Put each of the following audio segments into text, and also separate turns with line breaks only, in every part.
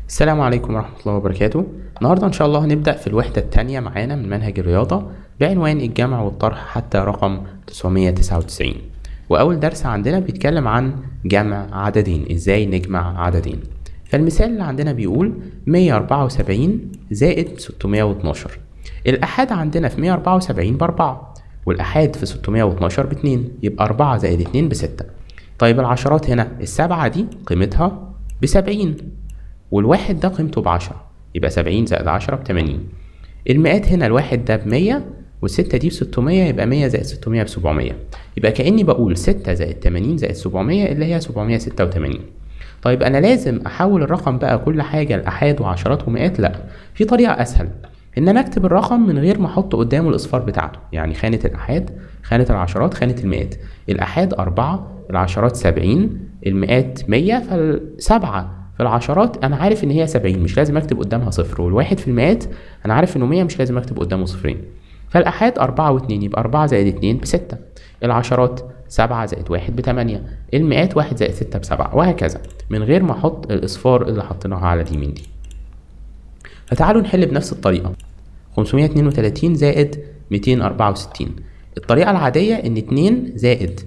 السلام عليكم ورحمة الله وبركاته النهاردة إن شاء الله هنبدأ في الوحدة التانية معانا من منهج الرياضة بعنوان الجمع والطرح حتى رقم 999 وأول درس عندنا بيتكلم عن جمع عددين إزاي نجمع عددين فالمثال اللي عندنا بيقول 174 زائد 612 الأحاد عندنا في 174 بأربعة والأحاد في 612 باتنين يبقى أربعة زائد اتنين بستة طيب العشرات هنا السبعة دي قيمتها بسبعين والواحد ده قيمته بعشرة يبقى سبعين زائد عشرة بتمانين المئات هنا الواحد ده بمية والستة دي بستمية يبقى مية زائد ستمية بسبعمية يبقى كأني بقول ستة زائد تمانين زائد سبعمية اللي هي سبعمية ستة وتمانين طيب أنا لازم أحول الرقم بقى كل حاجة لأحاد وعشرات ومئات لأ في طريقة أسهل إن أنا أكتب الرقم من غير ما أحط قدامه الأصفار بتاعته يعني خانة الأحاد خانة العشرات خانة المئات الأحاد أربعة العشرات سبعين المئات مية فالسبعة في العشرات انا عارف ان هي 70 مش لازم اكتب قدامها صفر والواحد في المئات انا عارف انه 100 مش لازم اكتب قدامه صفرين فالاحاد 4 و2 يبقى 4 زائد 2 بستة العشرات 7 زائد 1 بتمانية المئات 1 زائد 6 بسبعة وهكذا من غير ما احط الاصفار اللي حطيناها على اليمين دي فتعالوا نحل بنفس الطريقة 532 زائد 264 الطريقة العادية ان 2 زائد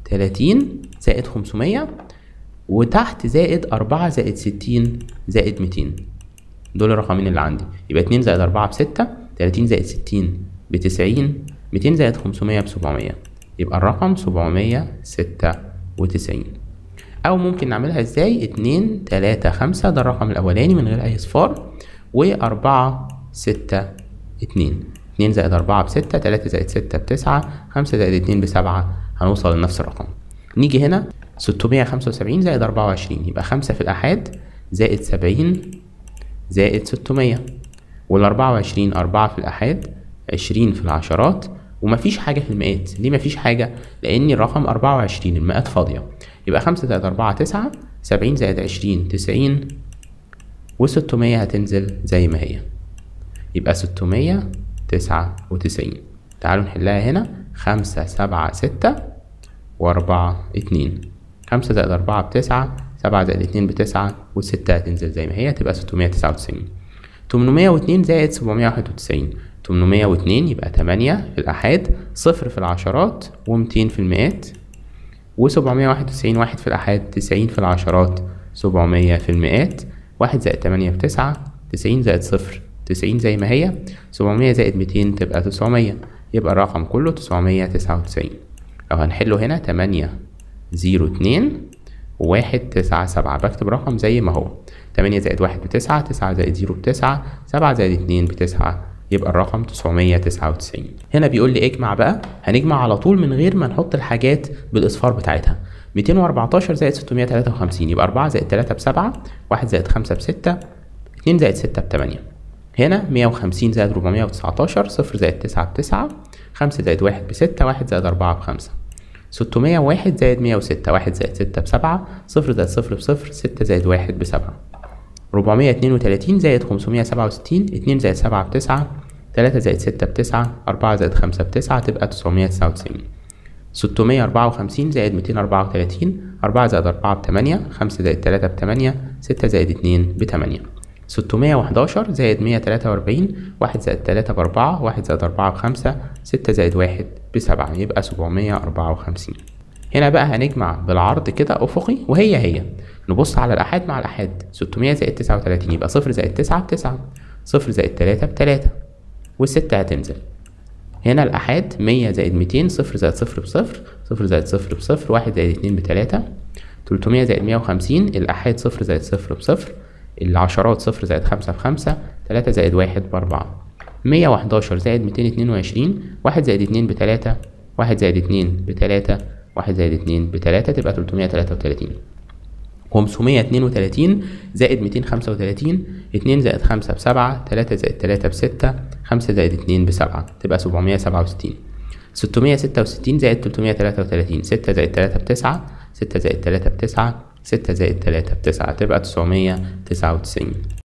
30 زائد 500 وتحت زائد أربعة زائد ستين زائد ميتين دول الرقمين اللي عندي يبقى اتنين زائد أربعة بستة تلاتين زائد ستين بتسعين ميتين زائد خمسمية بسبعمية يبقى الرقم سبعمية ستة وتسعين أو ممكن نعملها ازاي اتنين تلاتة خمسة ده الرقم الأولاني من غير أي صفار وأربعة ستة اتنين اتنين زائد أربعة بستة تلاتة زائد ستة بتسعة خمسة زائد اتنين بسبعة هنوصل لنفس الرقم نيجي هنا 675 زائد 24 يبقى خمسة في الآحاد زائد 70 زائد 600 وال 24 أربعة في الآحاد 20 في العشرات ومفيش حاجة في المئات ليه مفيش حاجة؟ لأن الرقم 24 المئات فاضية يبقى خمسة زائد أربعة تسعة سبعين زائد عشرين تسعين وستمية هتنزل زي ما هي يبقى ستمية تسعة وتسعين تعالوا نحلها هنا خمسة سبعة ستة وأربعة اتنين خمسة زائد أربعة بتسعة سبعة زائد اتنين بتسعة والستة هتنزل زي ما هي تبقى ستمية تسعة وتسعين تمنمية واتنين زائد سبعمية واحد وتسعين تمنمية واتنين يبقى تمانية في الآحاد صفر في العشرات ومتين في المئات وسبعمية واحد وتسعين واحد في الآحاد تسعين في العشرات سبعمية في المئات واحد زائد تمانية بتسعة تسعين زائد صفر تسعين زي ما هي سبعمية زائد ميتين تبقى تسعمية يبقى الرقم كله تسعمية تسعة وتسعين لو هنحله هنا تمانية زيرو اتنين واحد تسعة سبعة بكتب رقم زي ما هو تمانية زائد واحد بتسعة تسعة زائد زيرو بتسعة سبعة زائد اتنين بتسعة يبقى الرقم تسعمية تسعة وتسعين هنا بيقول لي اجمع بقى هنجمع على طول من غير ما نحط الحاجات بالإصفار بتاعتها ميتين وأربعتاشر زائد ستمية تلاتة وخمسين يبقى أربعة زائد تلاتة بسبعة واحد زائد خمسة بستة اتنين زائد ستة بتمانية هنا مية وخمسين زائد ربعمية وتسعتاشر صفر زائد تسعة بتسعة خمسة زائد واحد بستة واحد زائد أربعة بخمسة ستمية واحد زائد مية وستة واحد زائد ستة بسبعة صفر زائد صفر بصفر ستة زائد واحد بسبعة ربعمية اتنين وتلاتين زائد خمسمية سبعة وستين اتنين زائد سبعة بتسعة تلاتة زائد ستة بتسعة أربعة زائد خمسة بتسعة تبقى تسعمية تسعة وتسعين ستمية أربعة وخمسين زائد ميتين أربعة وتلاتين أربعة زائد أربعة بتمانية خمسة زائد تلاتة بتمانية ستة زائد اتنين بتمانية ستمية وحداشر زائد مية تلاتة وأربعين واحد زائد تلاتة بأربعة واحد زائد أربعة بخمسة ستة زائد واحد بسبعة يبقى سبعمية أربعة وخمسين هنا بقى هنجمع بالعرض كده أفقي وهي هي نبص على الأحاد مع الأحاد ستمية زائد تسعة وتلاتين يبقى صفر زائد تسعة بتسعة صفر زائد تلاتة بتلاتة والستة هتنزل هنا الأحاد مية زائد ميتين صفر زائد صفر بصفر صفر زائد صفر بصفر واحد زائد اتنين بتلاتة تلتمية زائد مية وخمسين الأحاد صفر زائد صفر بصفر العشرات صفر زائد خمسة بخمسة تلاتة زائد واحد بأربعة مية وحداشر زائد ميتين اتنين وعشرين واحد زائد اتنين بتلاتة واحد زائد اتنين بتلاتة واحد زائد اتنين بتلاتة تبقى تلتمية تلاتة وتلاتين خمسمية اتنين وتلاتين زائد ميتين خمسة وتلاتين اتنين زائد خمسة بسبعة تلاتة زائد تلاتة بستة خمسة زائد اتنين بسبعة تبقى سبعمية سبعة وستين ستمية ستة وستين زائد تلتمية تلاتة وتلاتين ستة زائد تلاتة بتسعة ستة زائد تلاتة بتسعة ستة زائد تلاتة بتسعة تبقى تسعمية تسعة وتسعين